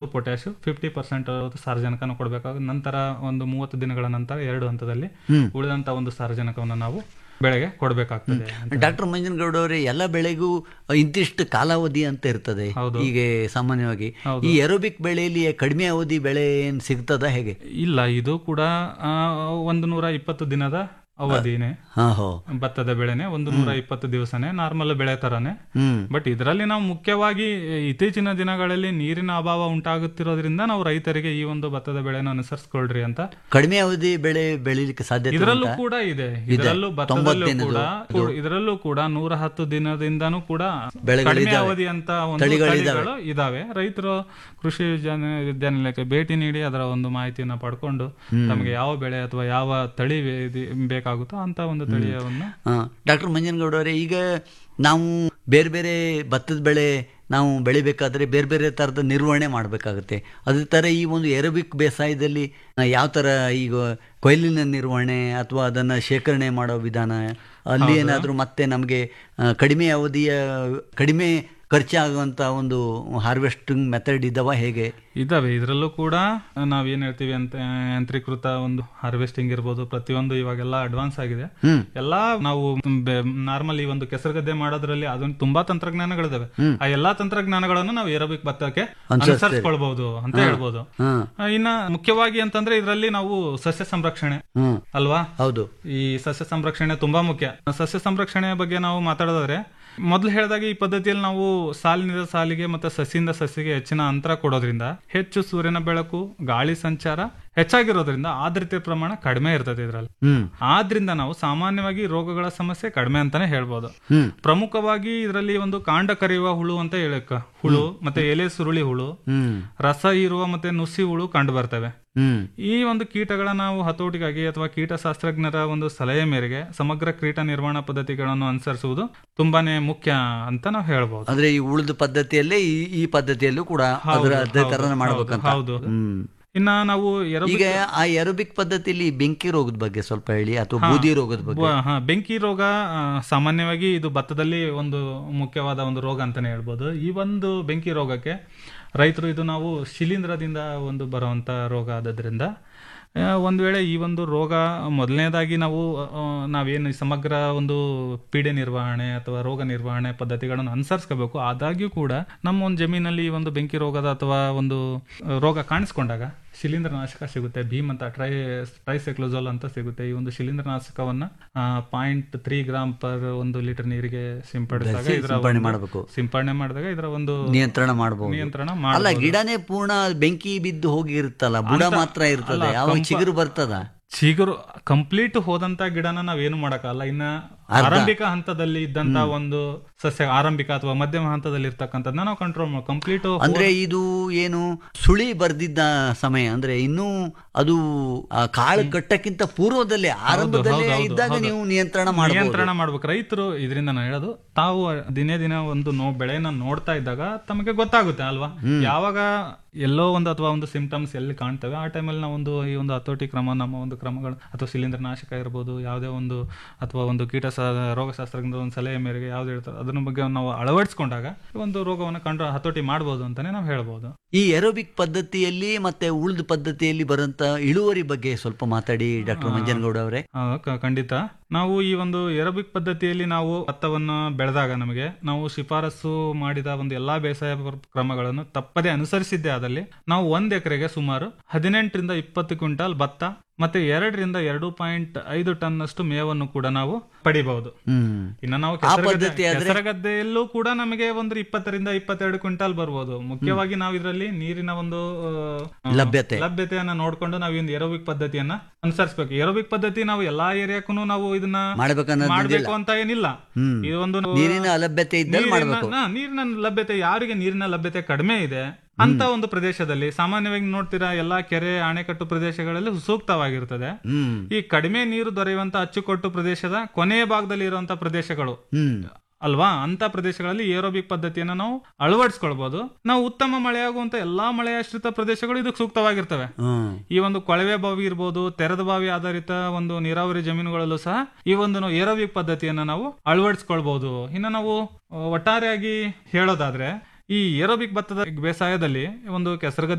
Potash fifty percent ಸಾರಜನಕನ ಕೊಡಬೇಕಾಗುತ್ತೆ ನಂತರ ಒಂದು ಮೂವತ್ತು ದಿನಗಳ ನಂತರ ಎರಡು ಹಂತದಲ್ಲಿ ಉಳಿದಂತ ಒಂದು ಸಾರಜನಕವನ್ನು ನಾವು ಬೆಳೆಗೆ ಕೊಡಬೇಕಾಗ್ತದೆ ಡಾಕ್ಟರ್ ಮಂಜನಗೌಡ ಅವರೇ ಎಲ್ಲ ಬೆಳೆಗೂ ಇಂತಿಷ್ಟು ಕಾಲಾವಧಿ ಅಂತ ಇರ್ತದೆ ಹೀಗೆ ಸಾಮಾನ್ಯವಾಗಿ ಈ ಎರೋಬಿಕ್ ಬೆಳೆಯಲ್ಲಿ ಕಡಿಮೆ ಅವಧಿ ಬೆಳೆ ಏನ್ ಸಿಗ್ತದ ಹೇಗೆ ಇಲ್ಲ ಇದು ಕೂಡ ಆ, ಒಂದು ನೂರ ಇಪ್ಪತ್ತು ದಿನದ ಅವಧಿನೇ ಹಾ ಹೋ ಭತ್ತದ ಬೆಳೆನೆ ಒಂದು ನೂರ ಇಪ್ಪತ್ತು ದಿವಸನೇ ನಾರ್ಮಲ್ ಬೆಳೆ ತರನೇ ಹ್ಮ್ ಬಟ್ ಇದರಲ್ಲಿ ನಾವು ಮುಖ್ಯವಾಗಿ ಇತ್ತೀಚಿನ ದಿನಗಳಲ್ಲಿ ನೀರಿನ ಅಭಾವ ಉಂಟಾಗುತ್ತಿರೋದ್ರಿಂದ ನಾವು ರೈತರಿಗೆ ಈ ಒಂದು ಭತ್ತದ ಬೆಳೆನ ಅನುಸರಿಸ್ಕೊಳ್ರಿ ಅಂತ ಕಡಿಮೆ ಅವಧಿ ಬೆಳೆ ಬೆಳಿಲಿಕ್ಕೆ ಸಾಧ್ಯತೆ ಇದರಲ್ಲೂ ಉಂಟಾ? ಕೂಡ ಇದೆ ಇದರಲ್ಲೂ ಭತ್ತದಲ್ಲೂ ಕೂಡ ಕೂಡ- ಇದರಲ್ಲೂ ಕೂಡ ನೂರ ಹತ್ತು ದಿನದಿಂದನೂ ಕೂಡ ಕಡಿಮೆ ಅವಧಿ ಅಂತ ಒಂದು ತಳಿಗಳು ಇದಾವೆ ರೈತರು ಕೃಷಿ ವಿಜ್ಞಾನ ವಿದ್ಯಾನಿಲಯಕ್ಕೆ ಭೇಟಿ ನೀಡಿ ಅದರ ಒಂದು ಮಾಹಿತಿಯನ್ನ ಪಡ್ಕೊಂಡು ತಮಗೆ ಯಾವ ಬೆಳೆ ಅಥವಾ ಯಾವ ತಳಿ ವೆ- ಬೇಕಾಗುತ್ತೋ ಅಂತ ಒಂದು ತಳಿಯವನ್ನು ಆ, ಡಾಕ್ಟರ್ ಮಂಜನಗೌಡ ಅವರೇ ಈಗ ನಾವು ಬೇರೆ ಬೇರೆ ಭತ್ತದ ಬೆಳೆ ನಾವು ಬೆಳಿಬೇಕಾದ್ರೆ ಬೇರೆ ಬೇರೆ ಥರದ ನಿರ್ವಹಣೆ ಮಾಡಬೇಕಾಗುತ್ತೆ ಅದೇ ಥರ ಈ ಒಂದು ಎರೋಬಿಕ್ ಬೇಸಾಯದಲ್ಲಿ ಆ, ಯಾವ ಥರ ಈಗ ಕೊಯ್ಲಿನ ನಿರ್ವಹಣೆ ಅಥವಾ ಅದನ್ನು ಶೇಖರಣೆ ಮಾಡೋ ವಿಧಾನ ಅಲ್ಲಿ ಏನಾದರೂ ಮತ್ತೆ ನಮಗೆ ಕಡಿಮೆ ಅವಧಿಯ ಕಡಿಮೆ ಖರ್ಚಾಗುವಂಥ ಒಂದು ಹಾರ್ವೆಸ್ಟಿಂಗ್ ಮೆಥಡ್ ಇದ್ದಾವ ಹೇಗೆ ಇದಾವೆ ಇದರಲ್ಲೂ ಕೂಡ ನಾವೇನ್ ಹೇಳ್ತೀವಿ ಅಂತ ಯಾಂತ್ರೀಕೃತ ಒಂದು ಹಾರ್ವೆಸ್ಟಿಂಗ್ ಇರ್ಬೋದು ಪ್ರತಿಯೊಂದು ಇವಾಗೆಲ್ಲ ಅಡ್ವಾನ್ಸ್ ಆಗಿದೆ ಹ್ಮ್. ಎಲ್ಲಾ ನಾವು ನಾರ್ಮಲ್ ಈ ಒಂದು ಕೆಸರು ಗದ್ದೆ ಮಾಡೋದ್ರಲ್ಲಿ ಅದೊಂದು ತುಂಬಾ ತಂತ್ರಜ್ಞಾನಗಳಿದಾವೆ ಆ ಎಲ್ಲಾ ತಂತ್ರಜ್ಞಾನಗಳನ್ನು ನಾವು ಏರೋಬಿಕ್ ಭತ್ತಕ್ಕೆ ಅನುಸರಿಸ್ಕೊಳ್ಬಹುದು ಅಂತ ಹೇಳ್ಬೋದು ಹಾಂ ಆ, ಇನ್ನ ಮುಖ್ಯವಾಗಿ ಅಂತಂದ್ರೆ ಇದರಲ್ಲಿ ನಾವು ಸಸ್ಯ ಸಂರಕ್ಷಣೆ ಹ್ಞೂ ಅಲ್ವಾ ಹೌದು ಈ ಸಸ್ಯ ಸಂರಕ್ಷಣೆ ತುಂಬಾ ಮುಖ್ಯ ಸಸ್ಯ ಸಂರಕ್ಷಣೆ ಬಗ್ಗೆ ನಾವು ಮಾತಾಡೋದಾದ್ರೆ ಮೊದಲು ಹೇಳಿದಾಗ ಈ ಪದ್ಧತಿಯಲ್ಲಿ ನಾವು ಸಾಲಿನಿಂದ ಸಾಲಿಗೆ ಮತ್ತೆ ಸಸಿಯಿಂದ ಸಸಿಗೆ ಹೆಚ್ಚಿನ ಅಂತರ ಕೊಡೋದ್ರಿಂದ ಹೆಚ್ಚು ಸೂರ್ಯನ ಬೆಳಕು ಗಾಳಿ ಸಂಚಾರ ಹೆಚ್ಚಾಗಿರೋದ್ರಿಂದ ಆರ್ದ್ರತೆ ಪ್ರಮಾಣ ಕಡಿಮೆ ಇರ್ತದೆ ಇದರಲ್ಲಿ ಹ್ಮ್ ಆದ್ರಿಂದ ನಾವು ಸಾಮಾನ್ಯವಾಗಿ ರೋಗಗಳ ಸಮಸ್ಯೆ ಕಡಿಮೆ ಅಂತಾನೆ ಹೇಳ್ಬೋದು ಹ್ಮ್ ಪ್ರಮುಖವಾಗಿ ಇದರಲ್ಲಿ ಒಂದು ಕಾಂಡ ಕರೆಯುವ ಹುಳು ಅಂತ ಹೇಳಕ್ಕ ಹುಳು ಮತ್ತೆ ಎಲೆ ಸುರುಳಿ ಹುಳು ಹ್ಮ್ ರಸ ಹೀರುವ ಮತ್ತೆ ನುಸಿ ಹುಳು ಕಂಡು ಬರ್ತವೆ ಹ್ಮ್ ಈ ಒಂದು ಕೀಟಗಳ ನಾವು ಹತೋಟಿಗಾಗಿ ಅಥವಾ ಕೀಟಶಾಸ್ತ್ರಜ್ಞರ ಒಂದು ಸಲಹೆ ಮೇರೆಗೆ ಸಮಗ್ರ ಕೀಟ ನಿರ್ವಹಣಾ ಪದ್ಧತಿಗಳನ್ನು ಅನುಸರಿಸುವುದು ತುಂಬಾನೇ ಮುಖ್ಯ ಅಂತ ನಾವು ಹೇಳ್ಬೋದು ಅಂದ್ರೆ ಈ ಉಳಿದ ಪದ್ಧತಿಯಲ್ಲೇ ಈ ಈ ಪದ್ಧತಿಯಲ್ಲೂ ಕೂಡ ಅದರ ಅದೇ ತರ ಮಾಡ್ಬೇಕಂತ ಹೌದು ಹ್ಮ್ ಇನ್ನ ನಾವು ಎರೋ ಈಗ ಆ ಎರೋಬಿಕ್ ಪದ್ಧತಿಯಲ್ಲಿ ಬೆಂಕಿ ರೋಗದ ಬಗ್ಗೆ ಸ್ವಲ್ಪ ಹೇಳಿ ಅಥವಾ ಬೂದಿ ರೋಗದ ಬಗ್ಗೆ ಬ- ಹಾ, ಬೆಂಕಿ ರೋಗ ಆ, ಸಾಮಾನ್ಯವಾಗಿ ಇದು ಭತ್ತದಲ್ಲಿ ಒಂದು ಮುಖ್ಯವಾದ ಒಂದು ರೋಗ ಅಂತಾನೆ ಹೇಳ್ಬೋದು ಈ ಒಂದು ಬೆಂಕಿ ರೋಗಕ್ಕೆ ರೈತರು ಇದು ನಾವು ಶಿಲೀಂಧ್ರದಿಂದ ಒಂದು ಬರುವಂತ ರೋಗ ಆದದ್ರಿಂದ ಆ, ಒಂದ್ ವೇಳೆ ಈ ಒಂದು ರೋಗ ಮೊದಲನೇದಾಗಿ ನಾವು ಆ, ನಾವೇನು ಈ ಸಮಗ್ರ ಒಂದು ಪೀಡೆ ನಿರ್ವಹಣೆ ಅಥವಾ ರೋಗ ನಿರ್ವಹಣೆ ಪದ್ಧತಿಗಳನ್ನು ಅನುಸರಿಸ್ಕೋಬೇಕು ಆದಾಗ್ಯೂ ಕೂಡ ನಮ್ಮ ಒಂದು ಜಮೀನಲ್ಲಿ ಈ ಒಂದು ಬೆಂಕಿ ರೋಗದ ಅಥವಾ ಒಂದು ಆ, ರೋಗ ಕಾಣಿಸ್ಕೊಂಡಾಗ ಶಿಲೀಂಧ್ರ ನಾಶಕ ಸಿಗುತ್ತೆ ಭೀಮ್ ಅಂತ ಟ್ರೈ ಟ್ರೈಸೈಕ್ಲೋಜೋಲ್ ಅಂತ ಸಿಗುತ್ತೆ ಈ ಒಂದು ಶಿಲೀಂಧ್ರ ನಾಶಕವನ್ನ ಪಾಯಿಂಟ್ ತ್ರೀ ಗ್ರಾಮ್ ಪರ್ ಒಂದು ಲೀಟರ್ ನೀರಿಗೆ ಸಿಂಪಡಿಸಿದಾಗ ಇದರ ಸಿಂಪಡಣೆ ಒಂದು- ಮಾಡಬೇಕು ಸಿಂಪಡಣೆ ಮಾಡಿದಾಗ ಇದರ ಒಂದು ನಿಯಂತ್ರಣ ಮಾಡಬಹುದು ನಿಯಂತ್ರಣ ಅಲ್ಲ ಮಾಡಬಹುದು ಗಿಡನೇ ಪೂರ್ಣ ಬೆಂಕಿ ಬಿದ್ದು ಹೋಗಿರುತ್ತಲ್ಲ ಬುಡ ಮಾತ್ರ ಇರ್ತದೆ ಯಾವಾಗ ಚಿಗುರು ಬರ್ತದ ಚಿಗುರು ಕಂಪ್ಲೀಟ್ ಹೋದಂತ ಗಿಡನ ನಾವೇನು ಮಾಡಕ್ಕಾಗಲ್ಲ ಇನ್ನ ಆರಂಭಿಕ ಹಂತದಲ್ಲಿ ಇದ್ದಂತ ಒಂದು ಸಸ್ಯ ಆರಂಭಿಕ ಅಥವಾ ಮಧ್ಯಮ ಹಂತದಲ್ಲಿ ಇರ್ತಕ್ಕಂಥದ್ದನ್ನ ನಾವು ಕಂಟ್ರೋಲ್ ಮಾಡಿ ಕಂಪ್ಲೀಟ್ ಅಂದ್ರೆ ಇದು ಏನು ಸುಳಿ ಬರ್ದಿದ್ದ ಸಮಯ ಅಂದ್ರೆ ಇನ್ನೂ ಅದು ಆ ಕಾಳು ಕಟ್ಟಕ್ಕಿಂತ ಪೂರ್ವದಲ್ಲಿ ಆರಂಭದಲ್ಲೇ ಇದ್ದಾಗ ನೀವು ನಿಯಂತ್ರಣ ಮಾಡಬಹುದು ನಿಯಂತ್ರಣ ಮಾಡ್ಬೇಕು ರೈತರು ಇದರಿಂದ ನಾನು ಹೇಳೋದು ತಾವು ದಿನೇ ದಿನ ಒಂದು ನೋ ಬೆಳೆನ ನೋಡ್ತಾ ಇದ್ದಾಗ ತಮಗೆ ಗೊತ್ತಾಗುತ್ತೆ ಅಲ್ವಾ ಯಾವಾಗ ಎಲ್ಲೋ ಒಂದು ಅಥವಾ ಒಂದು ಸಿಂಪ್ಟಮ್ಸ್ ಎಲ್ಲಿ ಕಾಣ್ತವೆ ಆ ಟೈಮಲ್ಲಿ ನಾವು ಒಂದು ಈ ಒಂದು ಹತೋಟಿ ಕ್ರಮ ನಮ್ಮ ಒಂದು ಕ್ರಮಗಳು ಅಥವಾ ಶಿಲೀಂಧ್ರ ನಾಶಕ ಇರ್ಬೋದು ಯಾವುದೇ ಒಂದು ಅಥವಾ ಒಂದು ಕೀಟ ರೋಗಶಾಸ್ತ್ರಜ್ಞರ ಒಂದು ಸಲಹೆ ಮೇರೆಗೆ ಯಾವ್ದು ಹೇಳ್ತಾರೆ ಅದನ್ನ ಬಗ್ಗೆ ನಾವು ಅಳವಡಿಸ್ಕೊಂಡಾಗ ಒಂದು ರೋಗವನ್ನು ಕಂಡು ಹತೋಟಿ ಮಾಡ್ಬೋದು ಅಂತಾನೆ ನಾವು ಹೇಳ್ಬೋದು ಈ ಎರೋಬಿಕ್ ಪದ್ಧತಿಯಲ್ಲಿ ಮತ್ತೆ ಉಳಿದ ಪದ್ಧತಿಯಲ್ಲಿ ಬರುವಂತ ಇಳುವರಿ ಬಗ್ಗೆ ಸ್ವಲ್ಪ ಮಾತಾಡಿ ಡಾಕ್ಟರ್ ಮಂಜನಗೌಡ ಅವರೇ ಆ, ಕ- ಖಂಡಿತ ನಾವು ಈ ಒಂದು ಎರೋಬಿಕ್ ಪದ್ಧತಿಯಲ್ಲಿ ನಾವು ಭತ್ತವನ್ನು ಬೆಳೆದಾಗ ನಮಗೆ ನಾವು ಶಿಫಾರಸು ಮಾಡಿದ ಒಂದು ಎಲ್ಲಾ ಬೇಸಾಯ ಪ್ರ- ಕ್ರಮಗಳನ್ನು ತಪ್ಪದೆ ಅನುಸರಿಸಿದ್ದೇ ಆದಲ್ಲಿ ನಾವು ಒಂದ್ ಎಕರೆಗೆ ಸುಮಾರು ಹದಿನೆಂಟರಿಂದ ಇಪ್ಪತ್ತು ಕ್ವಿಂಟಾಲ್ ಭತ್ತ ಮತ್ತೆ ಎರಡರಿಂದ ಎರಡು ಪಾಯಿಂಟ್ ಐದು ಟನ್ ಅಷ್ಟು ಮೇವನ್ನು ಕೂಡ ನಾವು ಪಡಿಬಹುದು ಹ್ಮ್ ಇನ್ನು ನಾವು ಆ ಕೆಸರುಗದ್ದೆ- ಪದ್ಧತಿ ಆದ್ರೆ- ಕೆಸರುಗದ್ದೆಯಲ್ಲೂ ಕೂಡ ನಮಗೆ ಒಂದು ಇಪ್ಪತ್ತರಿಂದ ಇಪ್ಪತ್ತೆರಡು ಕ್ವಿಂಟಾಲ್ ಬರ್ಬೋದು ಮುಖ್ಯವಾಗಿ ನಾವು ಇದರಲ್ಲಿ ನೀರಿನ ಒಂದು ಆ, ಲಭ್ಯತೆ ಲಭ್ಯತೆಯನ್ನ ನೋಡ್ಕೊಂಡು ನಾವು ಒಂದು ಏರೋಬಿಕ್ ಪದ್ಧತಿಯನ್ನ ಅನುಸರಿಸಬೇಕು ಏರೋಬಿಕ್ ಪದ್ಧತಿ ನಾವು ಎಲ್ಲಾ ಏರಿಯಾಕ್ಕೂ ನಾವು ಇದನ್ನ ಮಾಡ್ಬೇಕನ್ನೋದು ಮಾಡ್ಬೇಕು ಅಂತ ಏನಿಲ್ಲ ಹ್ಮ್. ಇದು ಒಂದು ನೀರಿನ ಅಲಭ್ಯತೆ ಇದ್ದಲ್ಲಿ ನೀರಿನ- ಮಾಡ್ಬೇಕು ನಾ- ನೀರಿನ ಲಭ್ಯತೆ ಯಾರಿಗೆ ನೀರಿನ ಲಭ್ಯತೆ ಕಡಿಮೆ ಇದೆ ಅಂತ ಒಂದು ಪ್ರದೇಶದಲ್ಲಿ ಸಾಮಾನ್ಯವಾಗಿ ನೋಡ್ತೀರಾ ಎಲ್ಲಾ ಕೆರೆ ಅಣೆಕಟ್ಟು ಪ್ರದೇಶಗಳಲ್ಲಿ ಸೂಕ್ತವಾಗಿರ್ತದೆ ಹ್ಮ್ ಈ ಕಡಿಮೆ ನೀರು ದೊರೆಯುವಂತ ಅಚ್ಚುಕಟ್ಟು ಪ್ರದೇಶದ ಕೊನೆಯ ಭಾಗದಲ್ಲಿ ಇರುವಂತ ಪ್ರದೇಶಗಳು ಹ್ಮ್ ಅಲ್ವಾ ಅಂತ ಪ್ರದೇಶಗಳಲ್ಲಿ ಏರೋಬಿಕ್ ಪದ್ಧತಿಯನ್ನ ನಾವು ಅಳವಡಿಸ್ಕೊಳ್ಬಹುದು ನಾವು ಉತ್ತಮ ಮಳೆಯಾಗುವಂತ ಎಲ್ಲಾ ಮಳೆಯಾಶ್ರಿತ ಪ್ರದೇಶಗಳು ಇದಕ್ಕೆ ಸೂಕ್ತವಾಗಿರ್ತವೆ ಹ್ಮ್ ಈ ಒಂದು ಕೊಳವೆ ಬಾವಿ ಇರ್ಬೋದು ತೆರೆದ ಬಾವಿ ಆಧಾರಿತ ಒಂದು ನೀರಾವರಿ ಜಮೀನುಗಳಲ್ಲೂ ಸಹ ಈ ಒಂದು ನಾವು ಏರೋಬಿಕ್ ಪದ್ಧತಿಯನ್ನ ನಾವು ಅಳವಡಿಸ್ಕೊಳ್ಬಹುದು ಇನ್ನು ನಾವು ಆ, ಒಟ್ಟಾರೆಯಾಗಿ ಹೇಳೋದಾದ್ರೆ ಈ ಏರೋಬಿಕ್ ಭತ್ತದ ಬೇಸಾಯದಲ್ಲಿ ಒಂದು ಕೆಸರುಗದ್ದೆ